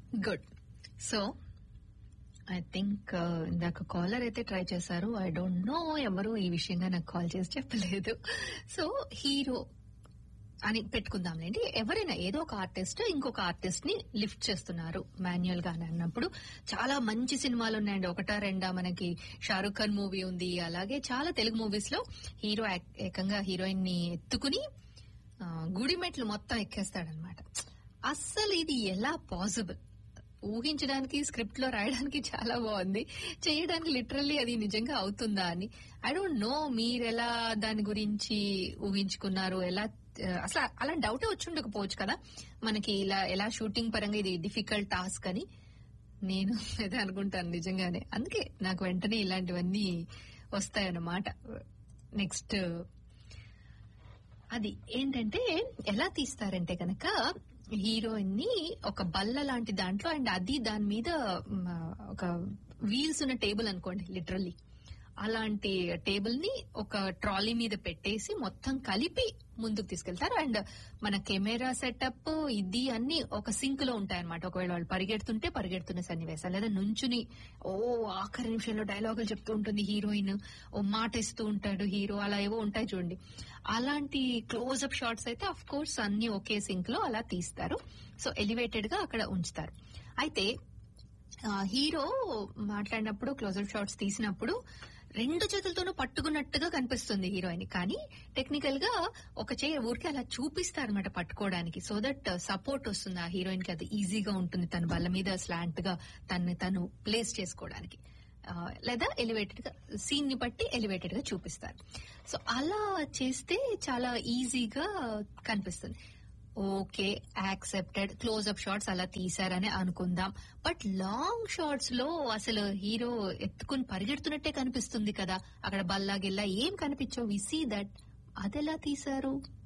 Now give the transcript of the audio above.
good so I think ఇందాక caller అయితే try చేశారు ఐ డోంట్ నో ఎవరు ఈ విషయంగా నాకు కాల్ చేసి చెప్పలేదు సో హీరో అని పెట్టుకుందాంలేండి ఎవరైనా ఏదో ఒక ఆర్టిస్ట్ ఇంకొక ఆర్టిస్ట్ ని లిఫ్ట్ చేస్తున్నారు మాన్యువల్ గా అని అన్నప్పుడు చాలా మంచి సినిమాలు ఉన్నాయండి ఒకటా రెండా మనకి షారుఖ్ ఖాన్ మూవీ ఉంది అలాగే చాలా తెలుగు మూవీస్ లో హీరో ఏక్- ఏకంగా హీరోయిన్ ని ఎత్తుకుని ఆ, గుడి మెట్లు మొత్తం ఎక్కేస్తాడనమాట అస్సలు ఇది ఎలా పాసిబుల్ ఊహించడానికి స్క్రిప్ట్ లో రాయడానికి చాలా బాగుంది చేయడానికి లిటరల్లీ అది నిజంగా అవుతుందా అని ఐ డోంట్ నో మీరు ఎలా దాని గురించి ఊహించుకున్నారు ఎలా ఆ, అసలు అలా డౌటే వచ్చి ఉండకపోవచ్చు కదా మనకి ఇలా ఎలా షూటింగ్ పరంగా ఇది డిఫికల్ట్ టాస్క్ అని నేను అయితే అనుకుంటాను నిజంగానే అందుకే నాకు వెంటనే ఇలాంటివన్నీ వస్తాయన్నమాట నెక్స్ట్ అది ఏంటంటే ఎలా తీస్తారంటే కనుక హీరోయిన్ ని ఒక బల్ల లాంటి దాంట్లో అండ్ అది దాని మీద మ, ఒక వీల్స్ ఉన్న టేబుల్ అనుకోండి లిటరల్లీ అలాంటి టేబుల్ ని ఒక ట్రాలీ మీద పెట్టేసి మొత్తం కలిపి ముందుకు తీసుకెళ్తారు అండ్ మన కెమెరా సెటప్ ఇది అన్ని ఒక సింక్ లో ఉంటాయన్నమాట ఒకవేళ వాళ్ళు పరిగెడుతుంటే పరిగెడుతున్న సన్నివేశాలు లేదా నుంచుని ఓ ఆఖరి నిమిషంలో డైలాగులు చెప్తూ ఉంటుంది హీరోయిన్ ఓ మాట ఇస్తూ ఉంటాడు హీరో అలా ఏవో ఉంటాయి చూడండి అలాంటి క్లోజ్అప్ షాట్స్ అయితే అఫ్ కోర్స్ అన్ని ఒకే సింక్ లో అలా తీస్తారు సో ఎలివేటెడ్ గా అక్కడ ఉంచుతారు అయితే ఆ, హీరో మాట్లాడినప్పుడు క్లోజర్ షాట్స్ తీసినప్పుడు రెండు చేతులతోనూ పట్టుకున్నట్టుగా కనిపిస్తుంది హీరోయిన్ కానీ టెక్నికల్ గా ఒక చేయి ఊరికి అలా చూపిస్తారనమాట పట్టుకోవడానికి సో దట్ సపోర్ట్ వస్తుంది ఆ హీరోయిన్ కి అది ఈజీగా ఉంటుంది తన బల్ల మీద స్లాంట్ గా తన్ని తను ప్లేస్ చేసుకోవడానికి ఆ, లేదా ఎలివేటెడ్ గా సీన్ ని బట్టి ఎలివేటెడ్ గా చూపిస్తారు సో అలా చేస్తే చాలా ఈజీగా కనిపిస్తుంది okay accepted close up shots అలా తీసారని అనుకుందాం బట్ లాంగ్ షాట్స్ లో అసలు హీరో ఎత్తుకుని పరిగెడుతున్నట్టే కనిపిస్తుంది కదా అక్కడ బల్లా గిల్లా ఏం కనిపించవు వి సీ దట్ అదెలా తీశారు